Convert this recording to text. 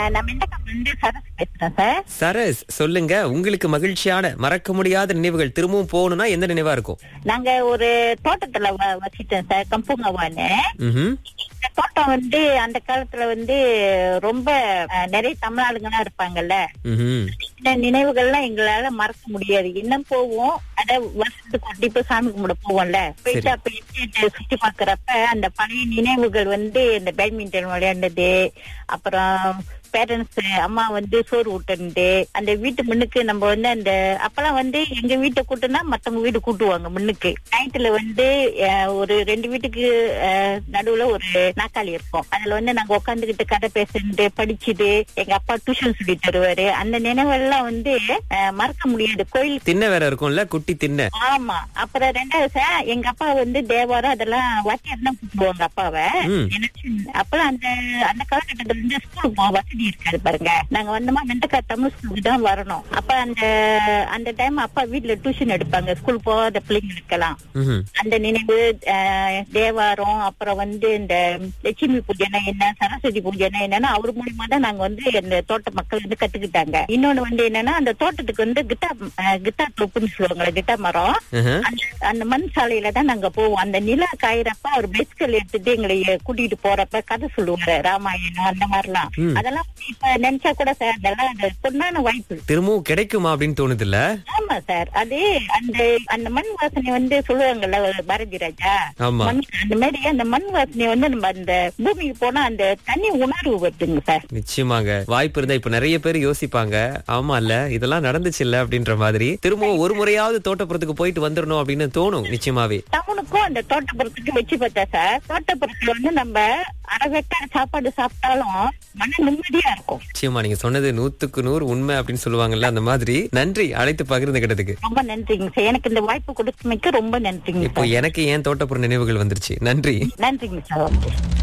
அஹ், நான் மெண்டக்கம் வந்து சரஸ் பேசுறேன் சார் சரஸ் சொல்லுங்க உங்களுக்கு மகிழ்ச்சியான மறக்க முடியாத நினைவுகள் திரும்பவும் போகணும்னா எந்த நினைவா இருக்கும் நாங்க ஒரு தோட்டத்துல வ- வசித்தோம் சார் கம்புங்கவான்னு ம்ஹும். இந்த தோட்டம் வந்து அந்த காலத்துல வந்து ரொம்ப அஹ், நிறைய தமிழ் ஆளுங்கலாம் இருப்பாங்கல்ல ம்ஹும். இந்த நினைவுகள்லாம் எங்களால மறக்க முடியாது இன்னும் போவோம் அத வருஷத்துக்கு கண்டிப்பா சாமி கும்பிட போவோம்ல போயிட்டு அப்ப எஸ்டேட் சுத்தி பாக்குறப்ப அந்த பழைய நினைவுகள் வந்து இந்த பேட்மிண்டன் விளையாண்டது அப்புறம் பேரண்ட்ஸ் அம்மா வந்து சோறு ஊட்டுனது அந்த வீட்டு முன்னுக்கு நம்ம வந்து அந்த அப்பெல்லாம் வந்து எங்க வீட்டை கூட்டுனா மத்தவங்க வீடு கூட்டுவாங்க முன்னுக்கு நைட்ல வந்து அஹ், ஒரு ரெண்டு வீட்டுக்கு அஹ், நடுவுல ஒரு நாக்காளி இருக்கும் அதுல வந்து நாங்க உட்காந்துக்கிட்டு கதை பேசிட்டு படிச்சுட்டு எங்க அப்பா டியூஷன் சொல்லி தருவாரு அந்த நினைவெல்லாம் வந்து அஹ், மறக்க முடியாது கோயில் திண்ணை வேற இருக்கும்ல குட்டி திண்ணை ஆமா அப்புறம் ரெண்டாவது சார் எங்க அப்பா வந்து தேவாரம் அதெல்லாம் வாத்தியார் தான் கூப்பிடுவாங்க அப்பாவை ம். எனக்கு அப்பெல்லாம் அந்த அந்த காலகட்டத்துல இருந்து ஸ்கூலுக்கு போக வசதி இருக்காது பாருங்க நாங்க வந்தோமா வெண்டக்கா தமிழ் ஸ்கூலுக்கு தான் வரணும் அப்ப அந்த அந்த டைம் அப்பா வீட்டுல டியூஷன் எடுப்பாங்க ஸ்கூல் போகாத பிள்ளைங்களுக்கெல்லாம் ம்ஹும். அந்த நினைவு அஹ், தேவாரம் அப்புறம் வந்து இந்த லட்சுமி பூஜைனா என்ன சரஸ்வதி பூஜைனா என்னன்னா அவர் மூலியமா தான் நாங்க வந்து இந்த தோட்ட மக்கள் வந்து கத்துக்கிட்டாங்க இன்னொன்னு வந்து என்னன்னா அந்த தோட்டத்துக்கு வந்து கிட்டா கிட்டா தொப்புன்னு சொல்லுவாங்களே கிட்டா மரம் ஆஹா. அந்த அந்த மண் சாலையில தான் நாங்க போவோம் அந்த நிலா காயறப்ப அவர் பைஸ்கல் எடுத்துட்டு எங்களை கூட்டிட்டு போறப்ப கதை சொல்லுவாரு ராமாயணம் அந்த மாதிரிலாம் ம். அதெல்லாம் இப்ப நினைச்சா கூட சார் அதெல்லாம் அந்த பொண்ணான வாய்ப்பு திரும்பவும் கிடைக்குமா அப்படின்னு தோணுது இல்ல ஆமா சார் அது அந்த அந்த மண் வாசனை வந்து சொல்லுவாங்கல்ல பாரதி ராஜா ஆமா மண் அந்த மாதிரி அந்த மண் வாசனை வந்து நம்ம அந்த பூமிக்கு போனா அந்த தனி உணர்வு வருதுங்க சார் நிச்சயமாங்க வாய்ப்பு இருந்தா இப்ப நிறைய பேர் யோசிப்பாங்க ஆமா இல்ல இதெல்லாம் நடந்துச்சு இல்ல அப்படின்ற மாதிரி திரும்பவும் ஒரு முறையாவது தோட்டப்புறத்துக்கு போயிட்டு வந்துடணும் அப்படின்னு தோணும் நிச்சயமாவே டவுனுக்கும் அந்த தோட்டப்புறத்துக்கு வச்சு பார்த்தா சார் தோட்டப்புறத்துல வந்து நம்ம அரைவெட்ட சாப்பாடு சாப்பிட்டாலும் மன நிம்மதியா இருக்கும் நிச்சயமா நீங்க சொன்னது நூத்துக்கு நூறு உண்மை அப்படின்னு சொல்லுவாங்கல்ல அந்த மாதிரி நன்றி அழைத்து பகிர்ந்துகிட்டதுக்கு ரொம்ப நன்றிங்க சார் எனக்கு இந்த வாய்ப்பு கொடுத்தமைக்கு ரொம்ப நன்றிங்க இப்போ சார் எனக்கு ஏன் தோட்டப்புற நினைவுகள் வந்துருச்சு நன்றி நன்றிங்க சார்